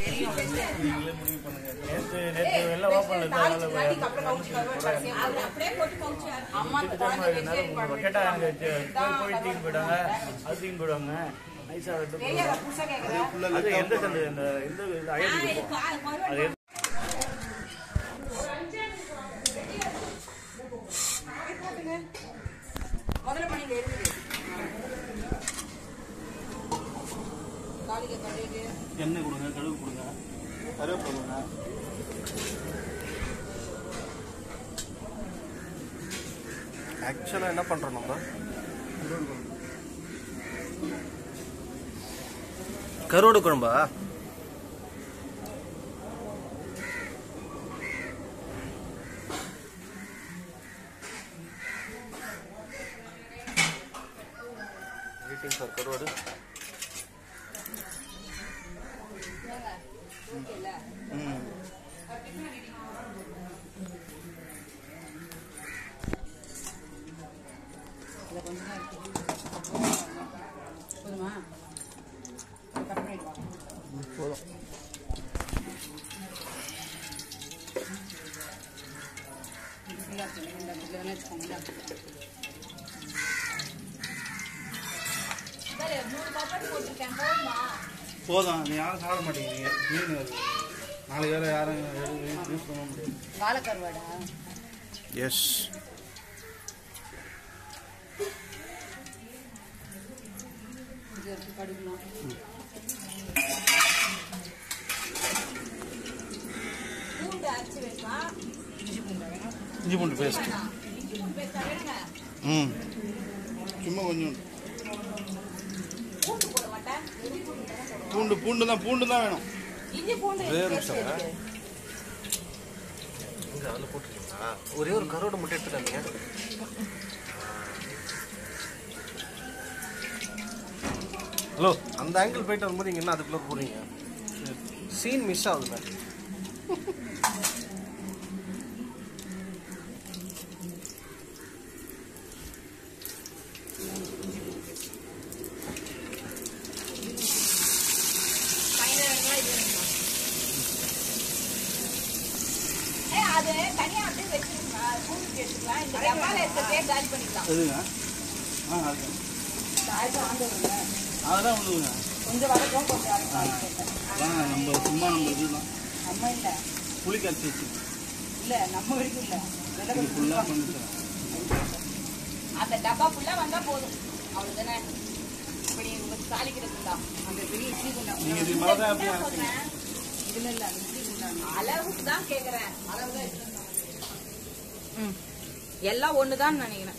நீங்களே முடிவு பண்ணுங்க நேற்று நேற்று வெளில ஓப்பன் இருந்தாலும் கேட்டா எனக்கு போய் போய் தூக்கி போயிட்டாங்க அது தூக்கி போயிடுவாங்க நைஸா எடுத்து அது எந்த சண்டை இந்த இந்த இது அயல் அது எந்த- முதல்ல பண்ணிங்க இருக்குது காலிக கடைக்கு எண்ணெய் கொடுங்க கடுகு கொடுங்க கருவேப்பிலை கொடுங்க ஆக்சுவலாக என்ன பண்ணுறோம் நம்ம கருவாடு குழம்பா வெயிட்டிங் ஃபார் கருவாடு ம் போதுமா கட் பண்ணிடுவா போதும் இது ஃபுல்லாக இருக்கு இந்த இதில் வேணா வச்சுக்கோங்க போதும் நீ யாரும் சாப்பிட மாட்டேங்கிறீங்க மீன் வருது நாளைக்கு வேற யாரும் யூஸ் பண்ண முடியாது வாழைக்கருவாடா எஸ் இது இருக்கு கடுகுலாம் இஞ்சி பூண்டு பேஸ்ட் ம் சும்மா கொஞ்சம் பூண்டு பூண்டு தான் பூண்டு தான் வேணும் ஒரே ஒரு நிமிஷம் இங்கே அதில் போட்டுருக்கீங்களா ஒரே ஒரு கருவாடு மட்டும் எடுத்துட்டாங்க ஹலோ அந்த ஆங்கிள் போயிட்டு வரும்போது இங்கே என்ன அதுக்குள்ளே போடுறீங்க சீன் மிஸ் ஆகுதுல்ல அது தனியா அப்படியே வச்சிருங்க கூட்டு எடுத்துக்கலாம் இந்த டப்பால எடுத்து காலி பண்ணிக்கலாம் எதுங்க ஆ அது தாய்க்கு ஆண்டு வருங்க அதெல்லாம் விழுவுங்க கொஞ்சம் வதக்கும் கொஞ்சம் வதக்கும் அதான் நம்ம சும்மா நம்ம இதுதான் நம்ம இல்ல புளி கரைச்சி வச்சு இல்ல நம்ம வரைக்கும் இல்ல இது இதெல்லாம் ஃபுல்லாக பண்ணிக்கலாம் அந்த டப்பா ஃபுல்லா வந்தா போதும் அவ்வளவுதானே இப்படி உங்களுக்கு தாளிக்கிறது தான் அந்த பெரிய இட்லி குண்டா நீங்க இது மேலே தான் எப்படி அரைப்பீங்க? இதுல இல்ல அந்த இட்லி குண்டா அளவுக்கு தான் கேக்குறேன் அளவு தான் ம் எல்லாம் ஒண்ணுதான் நினைக்கிறேன்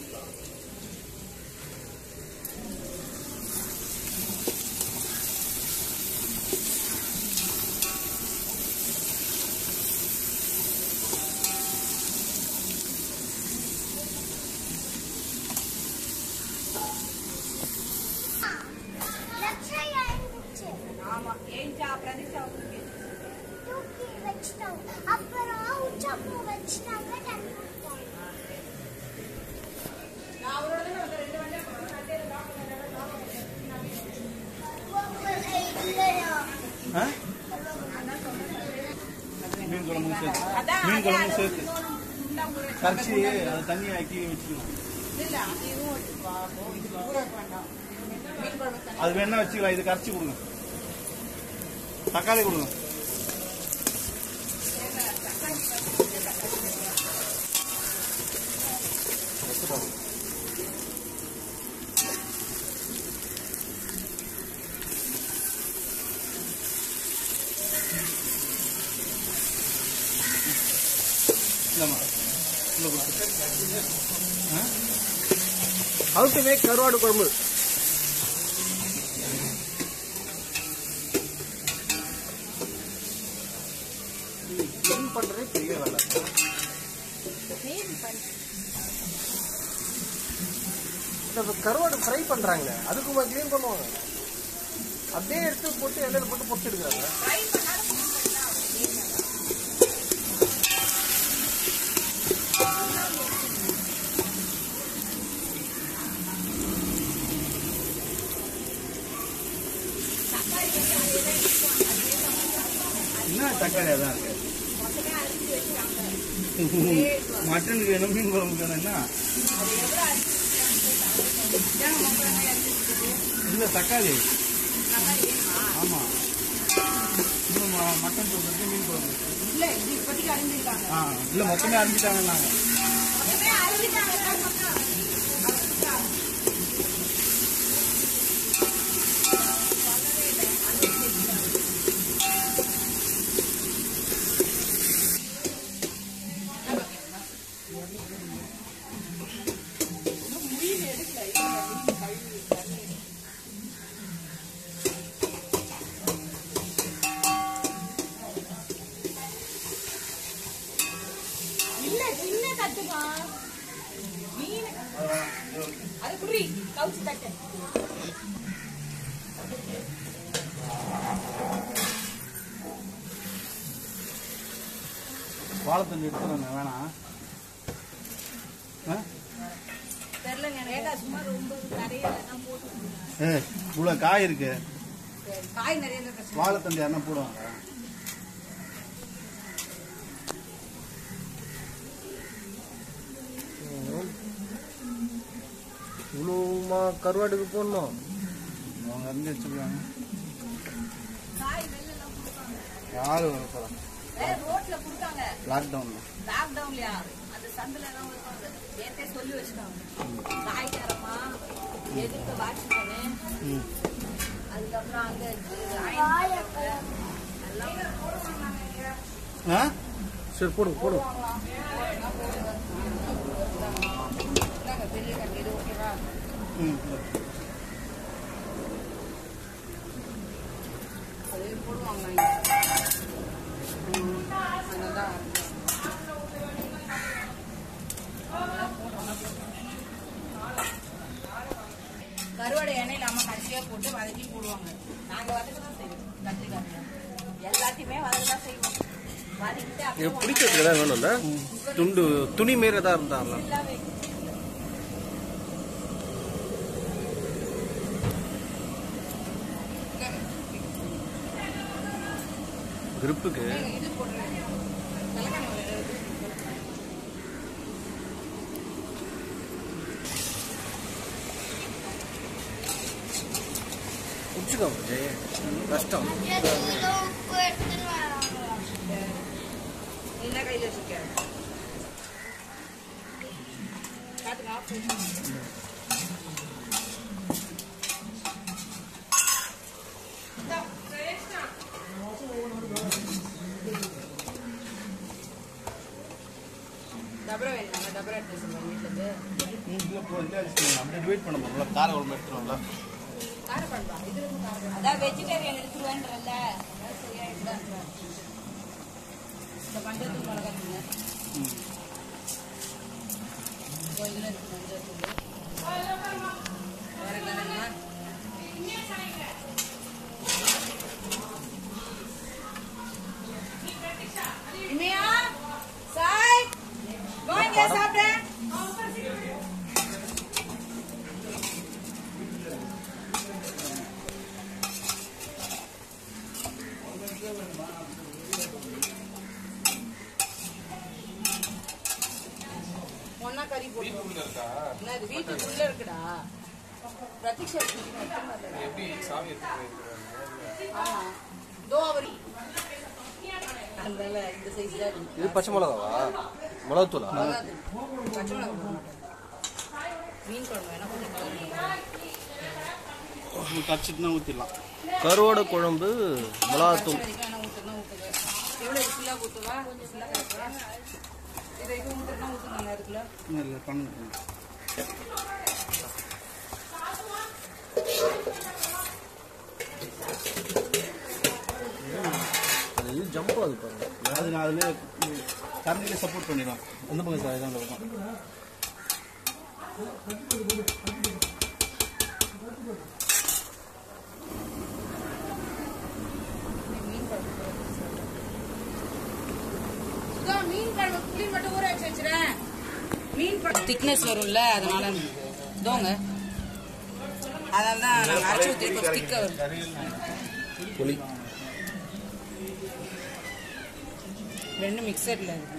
லட்சம் ஆயிடுச்சு ஆமா ஏஞ்சா பிரதிஷா தூக்கி வச்சுட்டாங்க அப்புறம் உச்சப்பூ வச்சுட்டாங்க தண்ணி ஊத்திட்டாங்க. இல்லையா? ஆ மீன் குழம்பு சேர்த்து அதான் மீன் குழம்பு அது சேர்த்து இன்னொரு கரைச்சி அதை தண்ணி ஆக்கி வச்சுக்கலாம் இல்ல அது இதுவும் வச்சுப்பா அப்போ இது ஊற வைக்க வேண்டாம் மீன் குழம்பு தண்ணி அது வேணா வச்சுக்கலாம் இது கரைச்சி கொடுங்க தக்காளி கொடுங்க இல்லைம்மா இல்லை கொடுத்து ஆ ஹவு டு மேக் கருவாடு குழம்பு க்ளீன் பண்றதே பெரிய வேலை இந்த கருவாடு ஃப்ரை பண்றாங்க அதுக்குமா க்ளீன் பண்ணுவாங்க அப்படியே எடுத்து போட்டு எண்ணெயில் போட்டு பொரிச்சு எடுக்கிறாங்க என்ன தக்காளியா தான் இருக்கு மட்டனுக்கு வேணும் மீன் குழம்புக்கு வேணும் என்ன இல்ல தக்காளி ஆமா இன்னும் ம- மட்டன் சொல்றது மீன் குழம்பு இல்ல இது இப்போதைக்கு அறிஞ்சிருக்காங்க ஆ இல்ல மொத்தமே அரைஞ்சிட்டாங்க நாங்க இல்ல சின்ன தட்டுமா மீன் அது குடி கவுச்சு தட்டு வாழைத்தண்டு எடுத்துறாங்க வேணாம் ஆ? தெரியலங்க ரேகா சும்மா ரொம்ப நிறைய எல்லாம் போட்டு ஏ இவ்வளவு காய் இருக்கு காய் நிறைய இருந்தா கஷ்டம். வாழைத்தண்டு யாருன்னா போடுவாங்க இவ்வளோமா கருவாடுக்கு போடணும் அவங்க இருந்து வச்சுருக்காங்க காய் வெளில எல்லாம் கொடுப்பாங்க யாரு வர போறாங்க வேற ரோட்ல கொடுத்தாங்க லாக்டவுன்ல லாக்டவுன்லயா அந்த சந்தில எல்லாம் வருவாங்க நேத்தே சொல்லி வச்சுட்டாங்க காய் தரமா எதுக்கு வாட்ச்மேனு ம் அதுக்கப்புறம் அங்க iron போடுறவங்க, எல்லாம் ஆ சரி போடுங்க போடுங்க இந்தாங்க, பெரிய கட்டு இது ஓகேவா ம் அது போடுவாங்க இங்க. ம், அங்கதான் கருவாடை எண்ணெய் இல்லாம கடைசியா போட்டு வதக்கி போடுவாங்க நாங்க வதக்க தான் செய்வோம் கத்திரிக்காய் எல்லாத்தையுமே வதக்க தான் செய்வோம் வதக்கிட்டு இது அப்படியே பிடிக்கிறதுக்கு தான் வேணும்ல துண்டு துணி மாரி தான் இருந்தாங்க ஃபுல்லாவே கிரிப்புக்கு இது போடுறேன் தலைக்கணி ஒரு இது. பிடிச்சிக்கோங்க ஜெய் கஷ்டம் உப்பு எடுத்துன்னு வராங்க நீ என்ன கையில வச்சிருக்க காட்டுங்க ஆஃப் பண்ணி. டபரா வேணுமா டபரா எடுத்து வச்சிருக்கேன் வீட்டுல இருந்து இல்லை போ இல்லை அப்படியே வெயிட் பண்ண போகிறோம்ல கார குழம்பு எடுத்துருவோம்ல காரப்பழம்பா இது வந்து காரப்பழம் அதான் வெஜிடேரியன் எடுத்துருவேன்றல்ல அதான் சரியா எடுத்துதான் இந்த மஞ்சள் மிளகா தூள் ம் இப்போ இதுல இருக்கு மஞ்சள் தூள் வேற என்ன வேணுமா இமையா சாய் வாங்க சாப்பிட ஒன்னா கறி போட்டு என்ன இது வீட்டுக்குள்ள இருக்குடா பிரதீஷா எப்படி சாவி ஆமா தோ அவர் அதனால இந்த சைஸ்ல இது பச்சை மிளகாவா மிளகாத்தூளா மிளகாது பச்சை மிளகா போட மாட்டேன் மீன் குழம்பு வேணா கொஞ்சம் கலந்து கச்சிட்டுனா ஊற்றிடலாம் கருவாடு குழம்பு மிளகாத்தூள் வரைக்கும் வேணா ஊத்துனா ஊத்துங்க எவ்வளோ இது ஃபுல்லாக ஊற்றுவா கொஞ்சம் ஃபுல்லாக கலக்குவா இது இது ஊற்றுனா ஊற்றுனாங்க அதுக்குள்ள இல்லை பண்ணுங்க அது இது ஜம்ப் ஆகுது பாருங்க அது நான் அதில் கரண்டிலே சப்போர்ட் பண்ணிடும் எந்த பக்கம் சார் இதான் இருக்கும் மீன் குழம்பு சுதா, மீன் குழம்பு புளி மட்டும் ஊற வச்சு வச்சுறேன் மீன் திக்னஸ் வரும்ல அதனால தோங்க அதனால தான் நாங்கள் அரைச்சி ஊற்றி திக்க வரும் புளி ரெண்டு மிக்சர்ல இருக்கு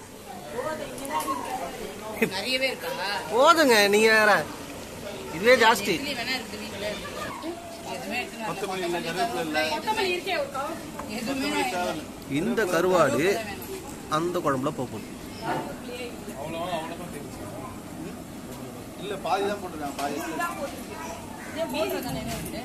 நிறையவே இருக்கா போதுங்க நீங்க வேற இதுவே ஜாஸ்தி இட்லி வேணா இருக்கு வீட்டுல எதுவுமே எடுத்துன்னு வரல. கொத்தமல்லி இருக்கே ஒரு கவர் எதுவுமே வேணாம். இந்த கருவாடு அந்த குழம்புல போகும் இல்ல பாதி தான் போட்டுருக்காங்க பாதி போடுறதுதானே வந்து.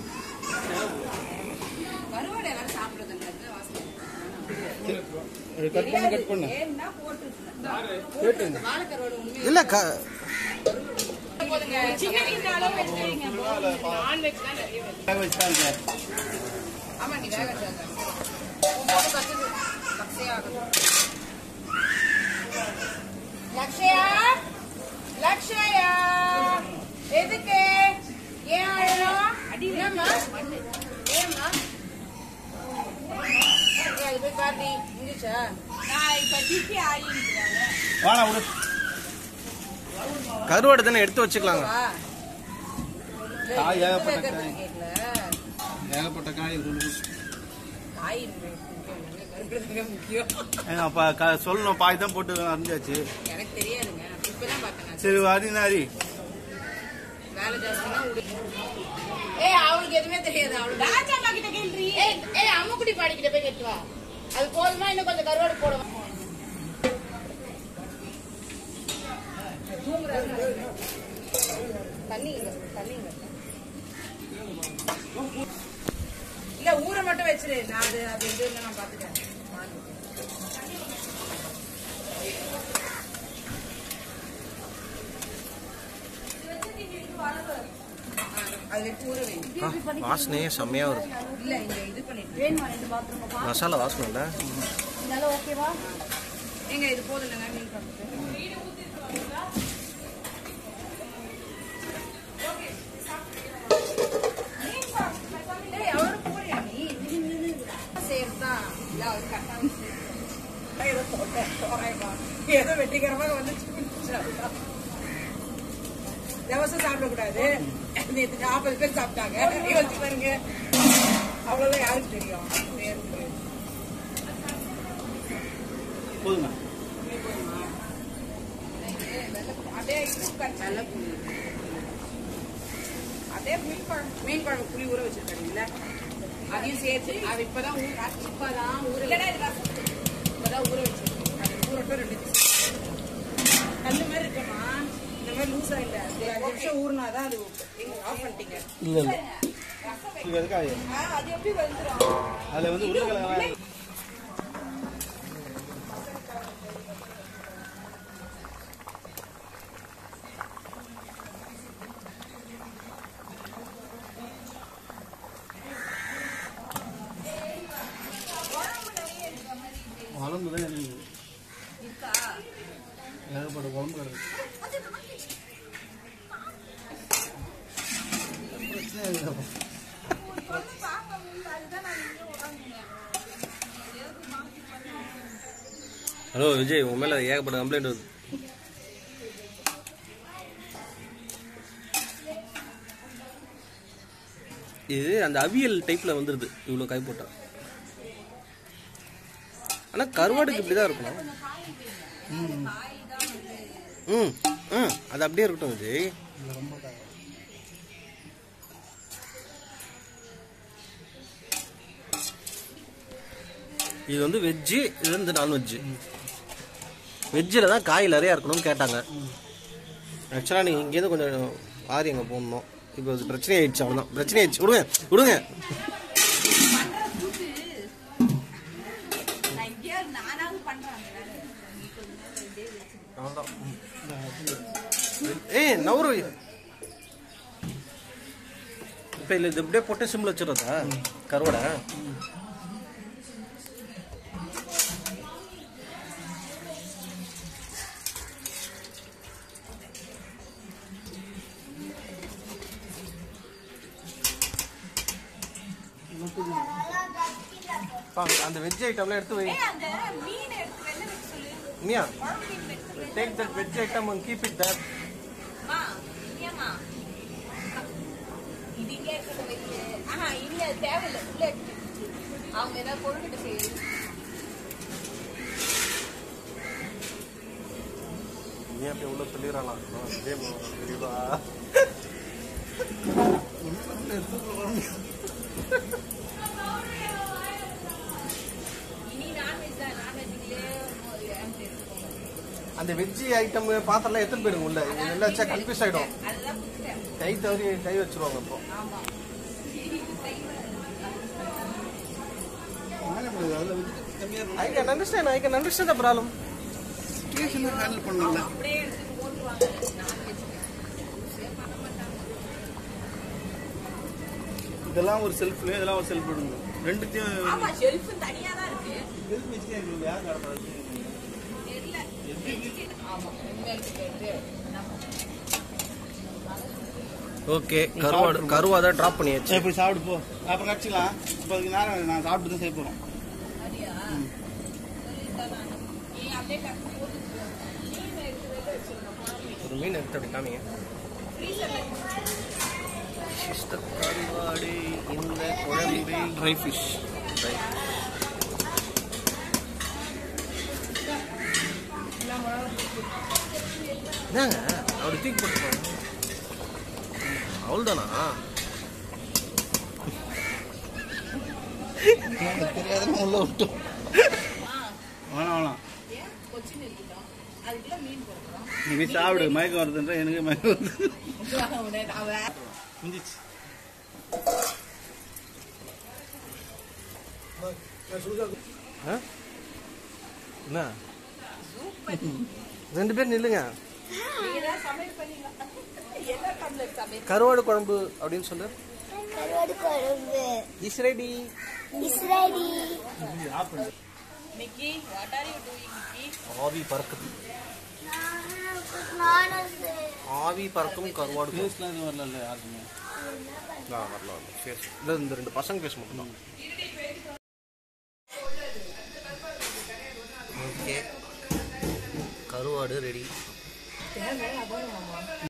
கருவாடு எல்லாரும் சாப்பிடுறது இல்ல, அது வாசனை. கட் பண்ணு கட் பண்ணு ஏன்னா போட்டு போட்டு வாழைக்கருவாடு உண்மையா இல்ல க போதுங்க. சின்ன சின்ன அளவு வச்சுக்கிறீங்க நான்வெஜ் தான் நிறைய வருது. வச்சுட்டாங்க ஆமா நீ வேக வச்சாங்க உன் போட்டு கத்துது லக்ஷயா லக்ஷயா லக்ஷயா எதுக்கு ஏன் அழணும் என்னம்மா ஏம்மா ஏய், அது போய் காட்டி முடிச்சா நான் இப்ப டிபி ஆகிருக்கிறாங்க வாடா விடு கருவாடு தானே எடுத்து வச்சுக்கலாங்க காய் ஏகப்பட்ட கேட்கல ஏகப்பட்ட காய் இருக்கு. காய் முக்கியம் முக்கியம் ஏங்க, அப்ப க- சொல்லணும் பாதி தான் போட்டு அறிஞ்சாச்சு எனக்கு தெரியாதுங்க இப்பதான் பார்த்தேன் நான். சரி அரி நாரி வேலை ஜாஸ்தினா விடு ஏய் அவளுக்கு எதுவுமே தெரியாது அவளுக்கு ராஜா அம்மா கிட்ட கேள்றி ஏய் ஏய் அம்முக்குடி பாடி கிட்ட போய் கேட்டு வா அது போதுமா இன்னும் கொஞ்சம் கருவாடு போடுவா தண்ணிங்க தண்ணிங்க இல்ல ஊரை மட்டும் வச்சிரு நான் அது அது இது இல்லை நான் பாத்துக்கிறேன் அது வச்சு ஊற வைங்க வாசனையே செம்மையா வரும் இல்ல இங்க இது பண்ணிட்டு மசாலா வாசனை இல்ல ஏங்க இது போதும் இல்லைங்க மீன் குழம்புக்கு ஏய், அவரு போறியா நீ? சரிதான். இல்ல, அவரு கட்டாம சரி. ஏதோ போட்டேன், தோராயமா. ஏதோ வெற்றிகரமாக வந்துச்சு அவ்வளவுதான். திவசம் சாப்பிடக்கூடாது நேற்று நாற்பது பேர் சாப்பிட்டாங்க யோசிச்சு பாருங்க அவ்வளவுதான் யாருக்கு தெரியும் நேருக்கு. போதுங்க அதே இது வெள்ளை புளி. அதே மீன் குழம்பு மீன் குழம்பு புளி ஊற வச்சிருக்கீங்களா அதையும் சேர்த்து அது இப்பதான் ஊற இப்பதான் ஊற இப்பதான் ஊற வச்சிருக்கேன் அது ஊறட்டும் ரெண்டு நிமிஷம். கல்லு மாதிரி இருக்குமா இந்த மாதிரி லூஸா இல்ல ஒரு அஞ்சு நிமிஷம் ஊறினாதான் அது எங்க ஆஃப் பண்ணிட்டீங்க இல்ல இல்ல இது எதுக்காக ஆ, அது எப்படி வந்துடும் அதுல வந்து உருளைக்கிழங்கு குழம்பு தான் இருக்குது ஏகப்பட்ட குழம்பு கிடக்கு பிரச்சனை இல்லை ஹலோ விஜய் உன் மேல ஏகப்பட்ட கம்ப்ளைண்ட் வருது இது அந்த அவியல் டைப்ல வந்துருது இவ்வளவு காய் போட்டா ஆனா கருவாடுக்கு இப்படிதான் இருக்கணும் ம் ம் அது அப்படியே இருக்கட்டும் விஜய் இது வந்து வெஜ்ஜு இது வந்து நான்வெஜ்ஜு வெஜ்ஜில் தான் காய் நிறையா இருக்கணும்னு கேட்டாங்க ஆக்சுவலாக நீங்கள் இங்கேருந்து கொஞ்சம் ஆரி அங்கே போடணும் இப்போ அது பிரச்சனை ஆயிடுச்சு அவ்வளோதான் பிரச்சனை ஆயிடுச்சு விடுங்க விடுங்க ஏய் நவரு இப்போ இல்லை இது இப்படியே போட்டு சிம்மில் வச்சிடுறதா கருவாடை பா, அந்த வெஜ் ஐட்டம்லாம் எடுத்து வை Mia take that veg item and keep it that இது இங்கே இருக்கிறத வைக்க ஆஹா இனி அது தேவையில்லை உள்ள எடுத்து அவங்க ஏதாவது பொருள்கிட்ட செய்யுது அப்படியே உள்ள சொல்லிடலாம் கேம் தெரியுதா இனி நான்வெஜ் தான் நான்வெஜ்லயே எடுத்துக்கோங்க அந்த வெஜ்ஜி ஐட்டம் பாத்திரம்லாம் எத்தனை போயிடுங்க உள்ள இது எல்லாம் வச்சா கன்ஃபியூஸ் ஆகிடும் அதுதான் புரியுது கை தவறி கை வச்சிருவாங்க இப்போ ஆமா நானே முடியாது அதில் வெஜிடபிள்ஸ் கம்மியாக இருக்கும் I can understand I can understand the problem situation handle பண்ணல அப்படியே எடுத்துட்டு ஓட்டுவாங்க நான்வெஜ் பண்ண மாட்டாங்க இதெல்லாம் ஒரு செல்ஃப்ல இதெல்லாம் ஒரு செல்ஃப் விடுங்க ரெண்டுத்தையும் ஆமா ஷெல்ஃப் தனியா தான் இருக்கு செல்ஃப் வச்சுட்டே எங்களுக்கு யார் நடப்பாது தெரியல ஆமா உண்மையிலே தெரியல. ஓகே கருவாடு கருவாடை ட்ராப் பண்ணியாச்சு சரி போய் சாப்பிடு போ அப்புறம் கடிச்சிக்கலாம் இப்போ அதுக்கு நேரம் நான் சாப்பிட்டு தான் செய்ய போகிறோம் சரியா நீ அப்படியே டக்கு போட்டு மீன் எடுத்து வெளில வச்சிருந்தோம் ஒரு மீன் எடுத்து அப்படி காமிங்க சிஸ்ட கருவாடு இந்த குழம்பு ட்ரை ஃபிஷ் ட்ரை என்னங்க அப்படி தூக்கி போட்டு அவ்வளோதானா தெரியாதுன்னு உள்ள விட்டோம் வேணாம் வேணாம் ஏன் கொச்சின் இருக்கட்டும் அதுக்குள்ள மீன் போடுறோம் நீ போய் சாப்பிடு மயக்கம் வருதுன்ற எனக்கு மயக்கம் வருது நான் வேற முடிஞ்சிச்சு ஆ? என்ன ரெண்டு பேர் நில்லுங்க நீங்க தான் சமையல் பண்ணீங்க என்ன பண்ணல சமையல் கருவாடு குழம்பு அப்படின்னு சொல்லு கருவாடு குழம்பு is ready is ready Mickey what are you doing Mickey ஆவி பறக்குது நானும் ஆவி பறக்கும் கருவாடு குழம்பு. டேஸ்ட்லாம் எதுவும் வரல யாருக்குமே ஆ, வரல வரல ஃபேஸ் இல்லை இந்த ரெண்டு பசங்க ஃபேஸ் மட்டும் தான் ஓகே கருவாடு ரெடி